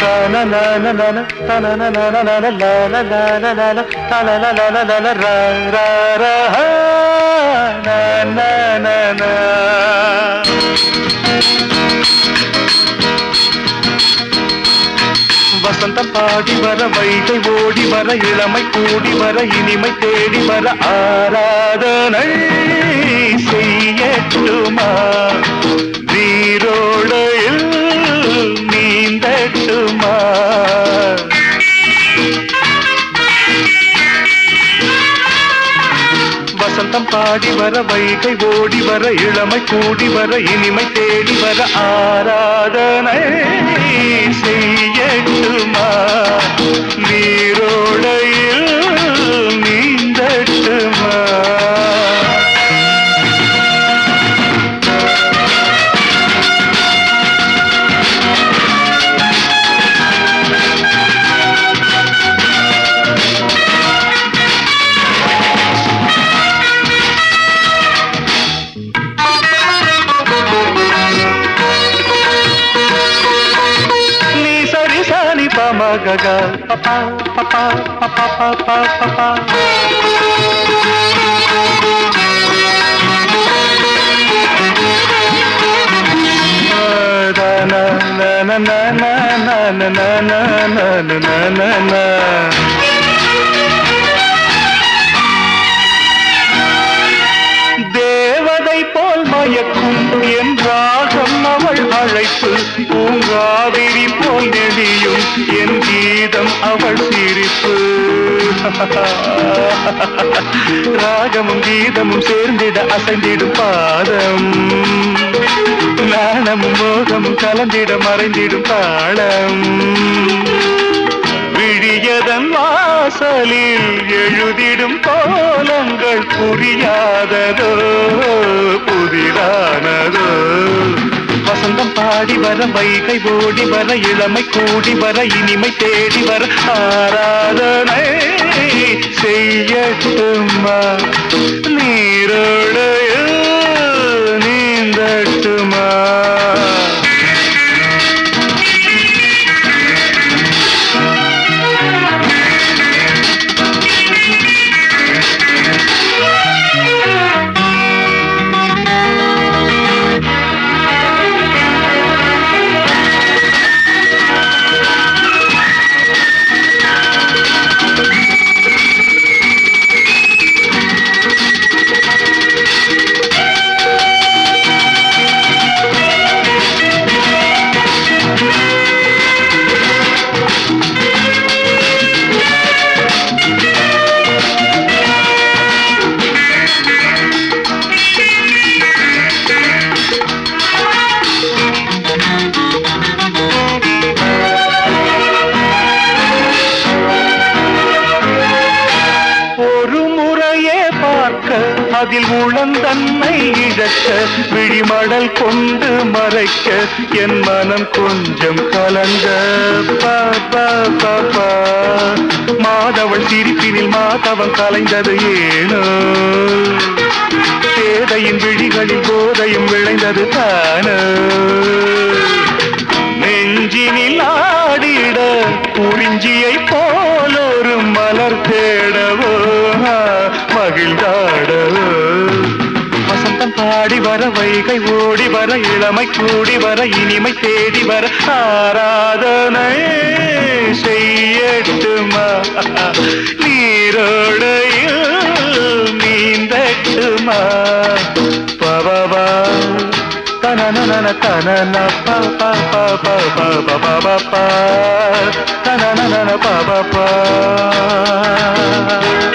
தனனனனன, தனனனனனன, லலலலலல, தலலலலலல, ர, ர, ர, ஹ, ந, ந, ந, ந. வசந்தம் பாடி வர வைகை ஓடி வர இளமை கூடி வர இனிமை தேடி வர ஆராதனை செய்யட்டுமா நீரோடையில் நீந்தட்டுமா வசந்தம் பாடி வர வைகை ஓடி வர இளமை கூடி வர இனிமை தேடி வர ஆராதனை செய்யட்டுமா நீரோடையில் நீந்தட்டுமா நீ சரி சாணி பமகக பப்பா பப்பா பப்பா பப்பா பப்பா தேவதை போல் மயக்கும் என் ராகம் அவள் அழைப்பு பூங்காவிரி போல் நெடியும் என் கீதம் அவள் சிரிப்பு ராகமும் கீதமும் சேர்ந்திட அசைந்திடும் பாதம் நாணமும் மோகமும் கலந்திட மறைந்திடும் தாளம் விழியதன் வாசலில் எழுதிடும் கோலங்கள் புரியாததோ புதிரானதோ வசந்தம் பாடி வர வைகை ஓடி வர இளமை கூடி வர இனிமை தேடி வர ஆராதனை செய்யட்டுமா நீரோடையில் நீந்தட்டுமா ஒரு முறையே பார்க்க அதில் உளந்தன்னை இழக்க விழிமடல் கொண்டு மறைக்க என் மனம் கொஞ்சம் கலங்க பா, பா, பா, பா. மாதவள் சிரிப்பினில் மாதவன் கலைந்தது ஏனோ பேதையின் விழிகளில் போதையும் விளைந்தது தானோ நெஞ்சினில் ஆடிட குறிஞ்சியை போலொரு மலர் தேடவோ மகிழ்ந்தாடவோ வசந்தம் பாடி வர வைகை ஓடி வர இளமை கூடி வர இனிமை தேடி வர ஆராதனை செய்யட்டுமா நீரோடையில் நீந்தட்டுமா பவா தனனன தனன ப ப ப ப ப ப ப ப ப தனனன ப ப ப